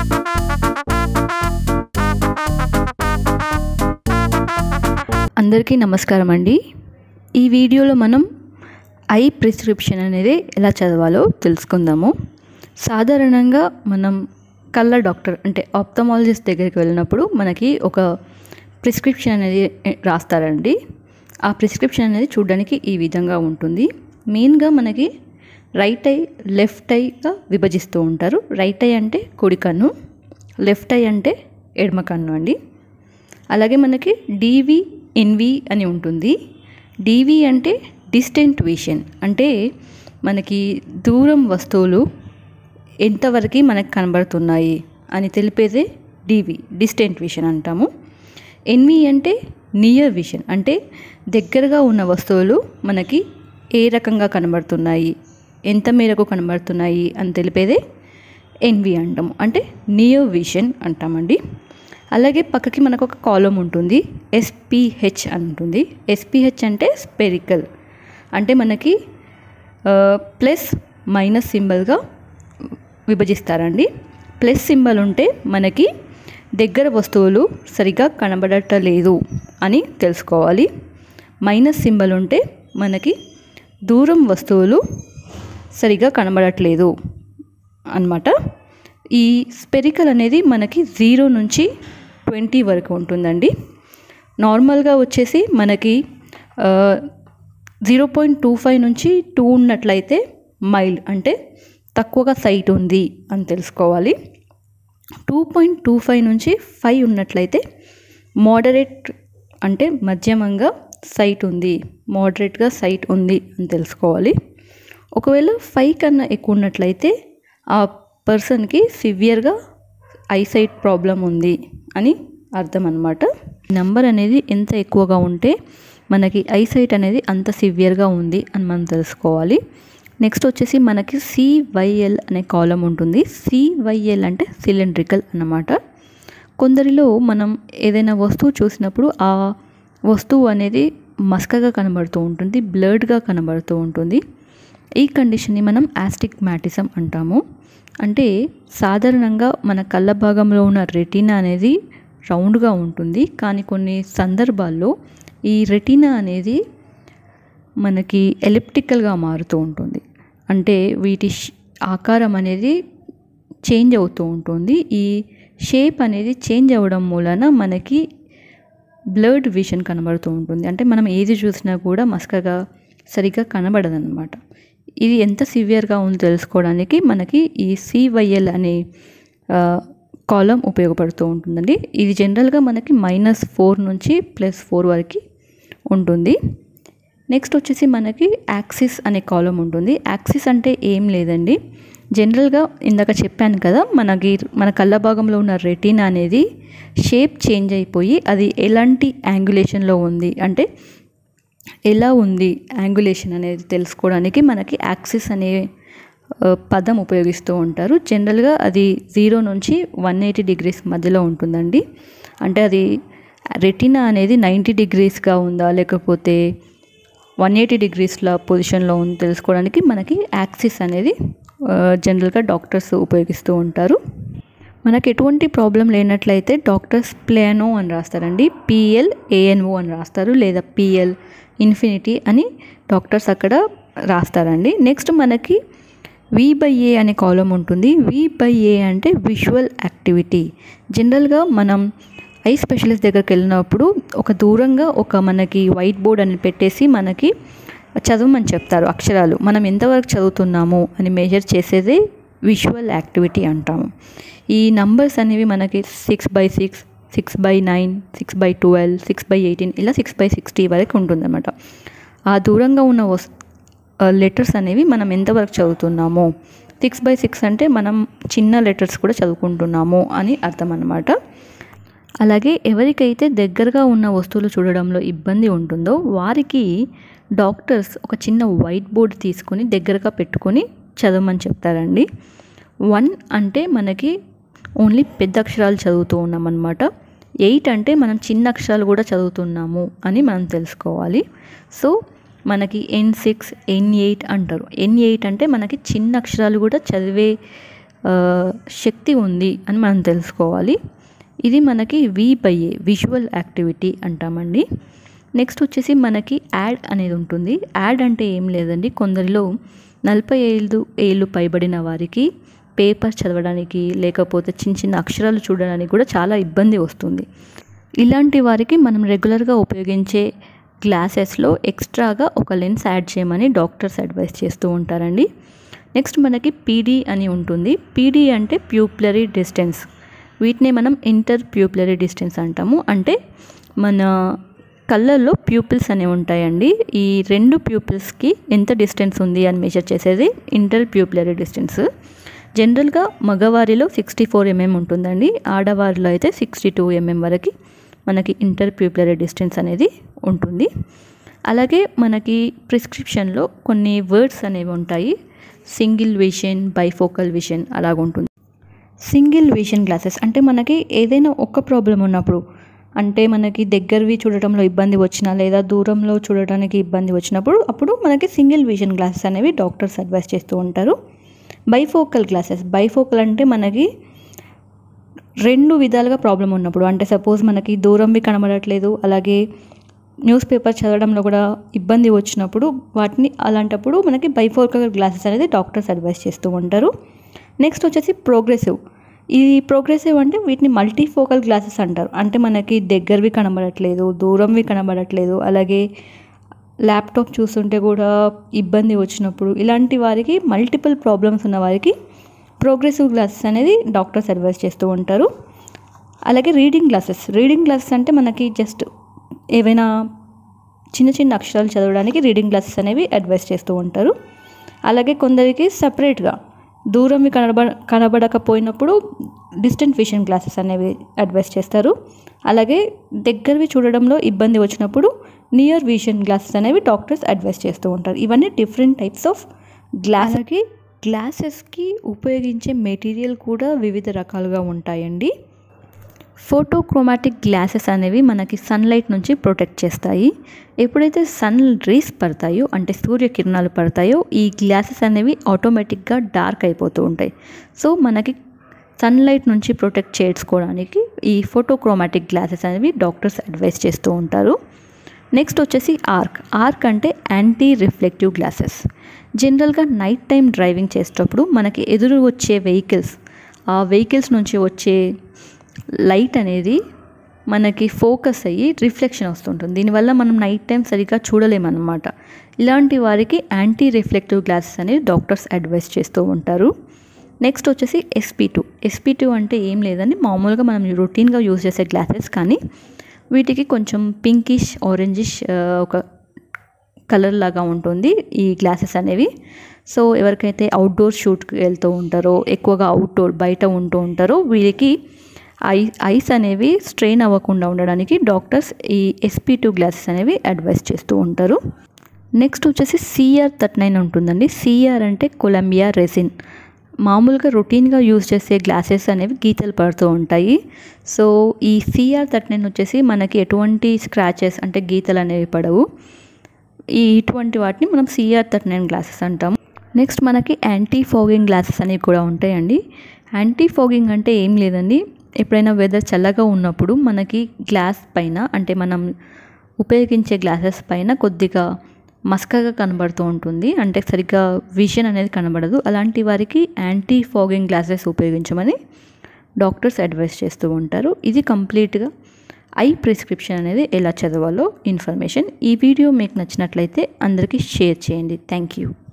అందరికీ నమస్కారం అండి ఈ వీడియోలో మనం ఐ ప్రిస్క్రిప్షన్ అనేది ఎలా చదవాలో తెలుసుకుందాము సాధారణంగా మనం కళ్ళ డాక్టర్ అంటే ఆప్థమాలజిస్ట్ దగ్గరికి వెళ్ళినప్పుడు మనకి ఒక ప్రిస్క్రిప్షన్ అనేది రాస్తారండి ఆ ప్రిస్క్రిప్షన్ అనేది చూడడానికి ఈ విధంగా ఉంటుంది మెయిన్గా మనకి రైట్ ఐ లెఫ్ట్ ఐగా విభజిస్తూ ఉంటారు రైట్ ఐ అంటే కుడి కన్ను లెఫ్ట్ ఐ అంటే ఎడమ కన్ను అండి అలాగే మనకి డివి ఎన్వి అని ఉంటుంది డివి అంటే డిస్టెంట్ విషన్ అంటే మనకి దూరం వస్తువులు ఎంతవరకు మనకు కనబడుతున్నాయి అని తెలిపేదే డివి డిస్టెంట్ విషన్ అంటాము ఎన్వి అంటే నియర్ విషన్ అంటే దగ్గరగా ఉన్న వస్తువులు మనకి ఏ రకంగా కనబడుతున్నాయి ఎంత మేరకు కనబడుతున్నాయి అని తెలిపేదే ఎన్వి అంటాము అంటే నియర్ విషన్ అంటామండి అలాగే పక్కకి మనకు ఒక కాలం ఉంటుంది ఎస్పిహెచ్ అని ఉంటుంది ఎస్పిహెచ్ అంటే స్పెరికల్ అంటే మనకి ప్లస్ మైనస్ సింబల్గా విభజిస్తారండి ప్లస్ సింబల్ ఉంటే మనకి దగ్గర వస్తువులు సరిగా కనబడటలేదు అని తెలుసుకోవాలి మైనస్ సింబల్ ఉంటే మనకి దూరం వస్తువులు సరిగా కనబడట్లేదు అనమాట ఈ స్పెరికల్ అనేది మనకి జీరో నుంచి ట్వంటీ వరకు ఉంటుందండి నార్మల్గా వచ్చేసి మనకి జీరో పాయింట్ టూ ఫైవ్ నుంచి టూ ఉన్నట్లయితే మైల్డ్ అంటే తక్కువగా సైట్ ఉంది అని తెలుసుకోవాలి టూ పాయింట్ టూ ఫైవ్ నుంచి ఫైవ్ ఉన్నట్లయితే మోడరేట్ అంటే మధ్యమంగా సైట్ ఉంది మోడరేట్గా సైట్ ఉంది అని తెలుసుకోవాలి ఒకవేళ ఫైవ్ కన్నా ఎక్కువ ఉన్నట్లయితే ఆ పర్సన్కి సివియర్గా ఐసైట్ ప్రాబ్లం ఉంది అని అర్థం అనమాట నెంబర్ అనేది ఎంత ఎక్కువగా ఉంటే మనకి ఐసైట్ అనేది అంత సివియర్గా ఉంది అని మనం తెలుసుకోవాలి నెక్స్ట్ వచ్చేసి మనకి సివైఎల్ అనే కాలం ఉంటుంది సివైఎల్ అంటే సిలిండ్రికల్ అన్నమాట కొందరిలో మనం ఏదైనా వస్తువు చూసినప్పుడు ఆ వస్తువు అనేది మస్కగా కనబడుతూ ఉంటుంది బ్లర్డ్గా కనబడుతూ ఉంటుంది ఈ కండిషన్ని మనం యాస్టిగ్మాటిజం అంటాము అంటే సాధారణంగా మన కళ్ళ భాగంలో ఉన్న రెటీనా అనేది రౌండ్గా ఉంటుంది కానీ కొన్ని సందర్భాల్లో ఈ రెటీనా అనేది మనకి ఎలిప్టికల్గా మారుతూ ఉంటుంది అంటే వీటి ఆకారం అనేది చేంజ్ అవుతూ ఉంటుంది ఈ షేప్ అనేది చేంజ్ అవ్వడం మూలన మనకి బ్లర్డ్ విషన్ కనబడుతూ ఉంటుంది అంటే మనం ఏది చూసినా కూడా మస్కగా సరిగ్గా కనబడదన్నమాట ఇది ఎంత సివియర్గా ఉందో తెలుసుకోవడానికి మనకి ఈ సివైఎల్ అనే కాలం ఉపయోగపడుతూ ఉంటుందండి ఇది జనరల్గా మనకి మైనస్ ఫోర్ నుంచి ప్లస్ ఫోర్ వరకు ఉంటుంది నెక్స్ట్ వచ్చేసి మనకి యాక్సిస్ అనే కాలం ఉంటుంది యాక్సిస్ అంటే ఏం లేదండి జనరల్గా ఇందాక చెప్పాను కదా మనకి మన కళ్ళ భాగంలో ఉన్న రెటీనా అనేది షేప్ చేంజ్ అయిపోయి అది ఎలాంటి యాంగులేషన్లో ఉంది అంటే ఎలా ఉంది యాంగులేషన్ అనేది తెలుసుకోవడానికి మనకి యాక్సిస్ అనే పదం ఉపయోగిస్తూ ఉంటారు జనరల్గా అది జీరో నుంచి వన్ ఎయిటీ డిగ్రీస్ మధ్యలో ఉంటుందండి అంటే అది రెటీనా అనేది నైంటీ డిగ్రీస్గా ఉందా లేకపోతే వన్ ఎయిటీ డిగ్రీస్ల పొజిషన్లో ఉంది తెలుసుకోవడానికి మనకి యాక్సిస్ అనేది జనరల్గా డాక్టర్స్ ఉపయోగిస్తూ ఉంటారు మనకు ఎటువంటి ప్రాబ్లం లేనట్లయితే డాక్టర్స్ ప్లానో అని రాస్తారండి పిఎల్ ఏఎన్ఓ అని రాస్తారు లేదా పిఎల్ ఇన్ఫినిటీ అని డాక్టర్స్ అక్కడ రాస్తారండి నెక్స్ట్ మనకి వి బై ఏ అనే కాలం ఉంటుంది వి బై ఏ అంటే విజువల్ యాక్టివిటీ జనరల్గా మనం ఐ స్పెషలిస్ట్ దగ్గరికి వెళ్ళినప్పుడు ఒక దూరంగా ఒక మనకి వైట్ బోర్డ్ అని పెట్టేసి మనకి చదవమని చెప్తారు అక్షరాలు మనం ఎంతవరకు చదువుతున్నాము అని మెజర్ చేసేదే విజువల్ యాక్టివిటీ అంటాము ఈ నంబర్స్ అనేవి మనకి six by six six by nine six by twelve six by eighteen ఇలా సిక్స్ బై సిక్స్టీ వరకు ఉంటుందన్నమాట ఆ దూరంగా ఉన్న వస్ లెటర్స్ అనేవి మనం ఎంతవరకు చదువుతున్నామో సిక్స్ బై సిక్స్ అంటే మనం చిన్న లెటర్స్ కూడా చదువుకుంటున్నాము అని అర్థం అన్నమాట అలాగే ఎవరికైతే దగ్గరగా ఉన్న వస్తువులు చూడడంలో ఇబ్బంది ఉంటుందో వారికి డాక్టర్స్ ఒక చిన్న వైట్ బోర్డ్ తీసుకొని దగ్గరగా పెట్టుకొని చదవమని చెప్తారండి వన్ అంటే మనకి ఓన్లీ పెద్ద అక్షరాలు చదువుతూ ఉన్నాం అనమాట ఎయిట్ అంటే మనం చిన్న అక్షరాలు కూడా చదువుతున్నాము అని మనం తెలుసుకోవాలి సో మనకి ఎన్ సిక్స్ ఎన్ ఎయిట్ అంటారు ఎన్ ఎయిట్ అంటే మనకి చిన్న అక్షరాలు కూడా చదివే శక్తి ఉంది అని మనం తెలుసుకోవాలి ఇది మనకి V by A visual activity అంటామండి నెక్స్ట్ వచ్చేసి మనకి యాడ్ అనేది ఉంటుంది యాడ్ అంటే ఏం లేదండి కొందరిలో నలభై ఐదు ఏళ్ళు పైబడిన వారికి పేపర్ చదవడానికి లేకపోతే చిన్న చిన్న అక్షరాలు చూడడానికి కూడా చాలా ఇబ్బంది వస్తుంది ఇలాంటి వారికి మనం రెగ్యులర్గా ఉపయోగించే గ్లాసెస్లో ఎక్స్ట్రాగా ఒక లెన్స్ యాడ్ చేయమని డాక్టర్స్ అడ్వైస్ చేస్తూ ఉంటారండి నెక్స్ట్ మనకి పీడీ అని ఉంటుంది పీడీ అంటే ప్యూప్లరీ డిస్టెన్స్ వీటిని మనం ఇంటర్ ప్యూప్లరీ డిస్టెన్స్ అంటాము అంటే మన కళ్ళల్లో ప్యూపిల్స్ అనేవి ఉంటాయండి ఈ రెండు ప్యూపిల్స్కి ఎంత డిస్టెన్స్ ఉంది అని మెజర్ చేసేది ఇంటర్ ప్యూప్లరీ డిస్టెన్స్ జనరల్గా మగవారిలో సిక్స్టీ ఫోర్ ఎంఎం ఉంటుందండి ఆడవారిలో అయితే సిక్స్టీ టూ ఎంఎం వరకు మనకి ఇంటర్ ప్యూప్లరీ డిస్టెన్స్ అనేది ఉంటుంది అలాగే మనకి ప్రిస్క్రిప్షన్లో కొన్ని వర్డ్స్ అనేవి ఉంటాయి సింగిల్ విషన్ బైఫోకల్ విషన్ అలాగుంటుంది సింగిల్ విషన్ గ్లాసెస్ అంటే మనకి ఏదైనా ఒక్క ప్రాబ్లం ఉన్నప్పుడు అంటే మనకి దగ్గరవి చూడటంలో ఇబ్బంది వచ్చినా లేదా దూరంలో చూడటానికి ఇబ్బంది వచ్చినప్పుడు అప్పుడు మనకి సింగిల్ విజన్ గ్లాసెస్ అనేవి డాక్టర్స్ అడ్వైస్ చేస్తూ ఉంటారు బైఫోకల్ గ్లాసెస్ బైఫోకల్ అంటే మనకి రెండు విధాలుగా ప్రాబ్లం ఉన్నప్పుడు అంటే సపోజ్ మనకి దూరంవి కనబడట్లేదు అలాగే న్యూస్ పేపర్ చదవడంలో కూడా ఇబ్బంది వచ్చినప్పుడు వాటిని అలాంటప్పుడు మనకి బైఫోకల్ గ్లాసెస్ అనేది డాక్టర్స్ అడ్వైస్ చేస్తూ ఉంటారు నెక్స్ట్ వచ్చేసి ప్రోగ్రెసివ్ ఈ ప్రోగ్రెసివ్ అంటే వీటిని మల్టీఫోకల్ గ్లాసెస్ అంటారు అంటే మనకి దగ్గరవి కనబడట్లేదు దూరంవి కనబడట్లేదు అలాగే ల్యాప్టాప్ చూస్తుంటే కూడా ఇబ్బంది వచ్చినప్పుడు ఇలాంటి వారికి మల్టిపుల్ ప్రాబ్లమ్స్ ఉన్న వారికి ప్రోగ్రెసివ్ గ్లాసెస్ అనేది డాక్టర్స్ అడ్వైస్ చేస్తూ ఉంటారు అలాగే రీడింగ్ గ్లాసెస్ రీడింగ్ గ్లాసెస్ అంటే మనకి జస్ట్ ఏవైనా చిన్న చిన్న అక్షరాలు చదవడానికి రీడింగ్ గ్లాసెస్ అనేవి అడ్వైస్ చేస్తూ ఉంటారు అలాగే కొందరికి సపరేట్గా దూరంవి కనబ కనబడకపోయినప్పుడు డిస్టెంట్ విషన్ గ్లాసెస్ అనేవి అడ్వైస్ చేస్తారు అలాగే దగ్గరవి చూడడంలో ఇబ్బంది వచ్చినప్పుడు నియర్ విషన్ గ్లాసెస్ అనేవి డాక్టర్స్ అడ్వైస్ చేస్తూ ఉంటారు ఇవన్నీ డిఫరెంట్ టైప్స్ ఆఫ్ గ్లాస్కి గ్లాసెస్కి ఉపయోగించే మెటీరియల్ కూడా వివిధ రకాలుగా ఉంటాయండి ఫోటోక్రోమాటిక్ గ్లాసెస్ అనేవి మనకి సన్లైట్ నుంచి ప్రొటెక్ట్ చేస్తాయి ఎప్పుడైతే సన్ రేస్ పడతాయో అంటే సూర్యకిరణాలు పడతాయో ఈ గ్లాసెస్ అనేవి ఆటోమేటిక్గా డార్క్ అయిపోతూ ఉంటాయి సో మనకి సన్లైట్ నుంచి ప్రొటెక్ట్ చేసుకోవడానికి ఈ ఫోటోక్రోమాటిక్ గ్లాసెస్ అనేవి డాక్టర్స్ అడ్వైస్ చేస్తూ ఉంటారు నెక్స్ట్ వచ్చేసి ఆర్క్ ఆర్క్ అంటే యాంటీ రిఫ్లెక్టివ్ గ్లాసెస్ జనరల్గా నైట్ టైం డ్రైవింగ్ చేసేటప్పుడు మనకి ఎదురు వచ్చే వెహికల్స్ ఆ వెహికల్స్ నుంచి వచ్చే లైట్ అనేది మనకి ఫోకస్ అయ్యి రిఫ్లెక్షన్ వస్తుంటుంది దీనివల్ల మనం నైట్ టైం సరిగ్గా చూడలేమన్నమాట ఇలాంటి వారికి యాంటీ రిఫ్లెక్టివ్ గ్లాసెస్ అనేవి డాక్టర్స్ అడ్వైస్ చేస్తూ ఉంటారు నెక్స్ట్ వచ్చేసి ఎస్పీ టూ ఎస్పీ టూ అంటే ఏం లేదని మామూలుగా మనం రొటీన్గా యూజ్ చేసే గ్లాసెస్ కానీ వీటికి కొంచెం పింకిష్ ఆరెంజిష్ ఒక కలర్ లాగా ఉంటుంది ఈ గ్లాసెస్ అనేవి సో ఎవరికైతే అవుట్డోర్ షూట్కి వెళ్తూ ఉంటారో ఎక్కువగా అవుట్డోర్ బయట ఉంటూ ఉంటారో వీరికి ఐ ఐస్ అనేవి స్ట్రెయిన్ అవ్వకుండా ఉండడానికి డాక్టర్స్ ఈ ఎస్పీ టూ గ్లాసెస్ అనేవి అడ్వైస్ చేస్తూ ఉంటారు నెక్స్ట్ వచ్చేసి సిఆర్ థర్టీ నైన్ ఉంటుందండి సిఆర్ అంటే కొలంబియా రెసిన్ మామూలుగా రొటీన్గా యూజ్ చేసే గ్లాసెస్ అనేవి గీతలు పడుతూ ఉంటాయి సో ఈ సిఆర్ థర్టీ నైన్ వచ్చేసి మనకి ఎటువంటి స్క్రాచెస్ అంటే గీతలు అనేవి పడవు ఈ ఇటువంటి వాటిని మనం సిఆర్ థర్టీ నైన్ గ్లాసెస్ అంటాం నెక్స్ట్ మనకి యాంటీ ఫోగింగ్ గ్లాసెస్ అనేవి కూడా ఉంటాయండి యాంటీ ఫోగింగ్ అంటే ఏం లేదండి ఎప్పుడైనా వెదర్ చల్లగా ఉన్నప్పుడు మనకి గ్లాస్ పైన అంటే మనం ఉపయోగించే గ్లాసెస్ పైన కొద్దిగా మస్కగా కనబడుతూ ఉంటుంది అంటే సరిగ్గా విజన్ అనేది కనబడదు అలాంటి వారికి యాంటీ ఫోగింగ్ గ్లాసెస్ ఉపయోగించమని డాక్టర్స్ అడ్వైస్ చేస్తూ ఉంటారు ఇది కంప్లీట్గా ఐ ప్రిస్క్రిప్షన్ అనేది ఎలా చదవాలో ఇన్ఫర్మేషన్ ఈ వీడియో మీకు నచ్చినట్లయితే అందరికీ షేర్ చేయండి థ్యాంక్ యూ